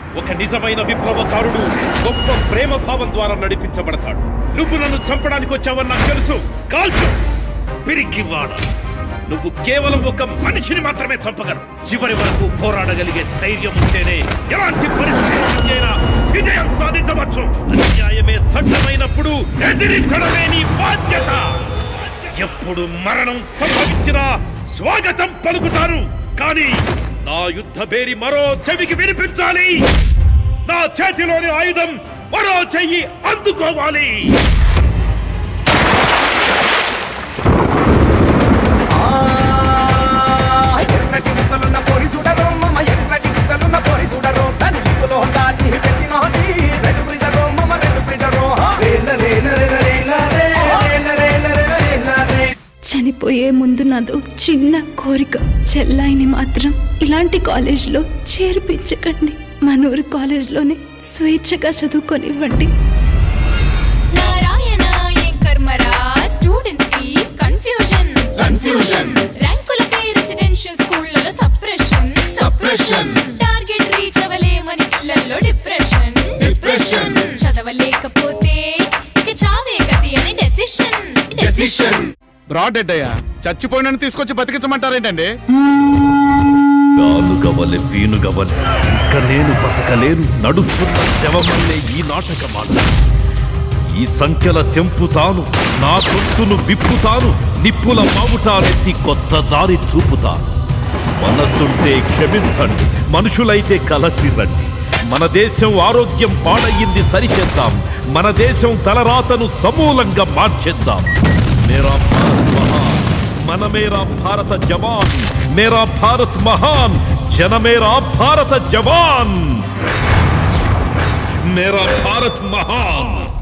ఒక నిజమైన విప్లవకారుడు గొప్ప ప్రేమ భావం ద్వారా నడిపించబడతాడు నువ్వు నన్ను చంపడానికి వచ్చావని నాకు తెలుసు కాల్చు పిరికివాడు నువ్వు కేవలం ఒక మనిషిని మాత్రమే చంపగలవు చివరి వరకు పోరాడగలిగే ధైర్యం ఉంటేనే ఎలాంటి పరిస్థితులైనా విజయం సాధించవచ్చు అన్యాయమే చట్టమైనప్పుడు ఎదిరించడమే నీ బాధ్యత ఎప్పుడు మరణం సంభవించినా స్వాగతం పలుకుతారు కానీ నా యుద్ధ బేరి మరో చెవికి వినిపించాలి నా చేతిలోని ఆయుధం మరో చెయ్యి అందుకోవాలి ఎర్రటి ముద్దలున్న పొరి సుడరో మమ ఎర్రటి ముద్దలున్న పొరి సుడరో దాని దిక్కులో దాచి పెట్టినోది రెడ్ బ్రిజరో మమ రెడ్ బ్రిజరో రేల రేల రేల రేల రే రేల రేల రేల రేల రే చనిపోయే ముందు నాదో చిన్న కోరిక చెల్లాయిని మాత్రం ఇలాంటి కాలేజ్లో చేర్పించకండి మన ఊరి కాలేజ్లోనే స్వేచ్ఛగా చదువుకొనివ్వండి నారాయణ ఏం కర్మరా స్టూడెంట్స్ కి కన్ఫ్యూజన్ కన్ఫ్యూజన్ ర్యాంకులకై రెసిడెన్షియల్ స్కూళ్ళలో సప్రెషన్ సప్రెషన్ టార్గెట్ రీచ్ అవ్వలేమని పిల్లల్లో డిప్రెషన్ డిప్రెషన్ చదవలేకపోతే ఇక చావే గతి అని డెసిషన్ డెసిషన్ బ్రాడ్ డెడ్ అయ్యా చచ్చిపోయినని తీసుకొచ్చి బతికించమంటారేంటండి గానుగవలె పీనుగవలె ఇంక నేను బతకలేను నడుస్తున్న శవమల్లే ఈ నాటకమాట ఈ సంఖ్యల తెంపుతాను నా గొంతును విప్పుతాను నిప్పుల మావుటాలెత్తి కొత్త దారి చూపుతాను మనస్సుంటే క్షమించండి మనుషులైతే కలసి రండి మన దేశం ఆరోగ్యం పాడయ్యింది సరిచేద్దాం మన దేశం తలరాతను సమూలంగా మార్చేద్దాం మేరా భారత్ మహాన్ మన మేరా భారత జవాన్ మేరా భారత్ మహాన్ జన మేరా భారత జవాన్ మేరా భారత్ మహాన్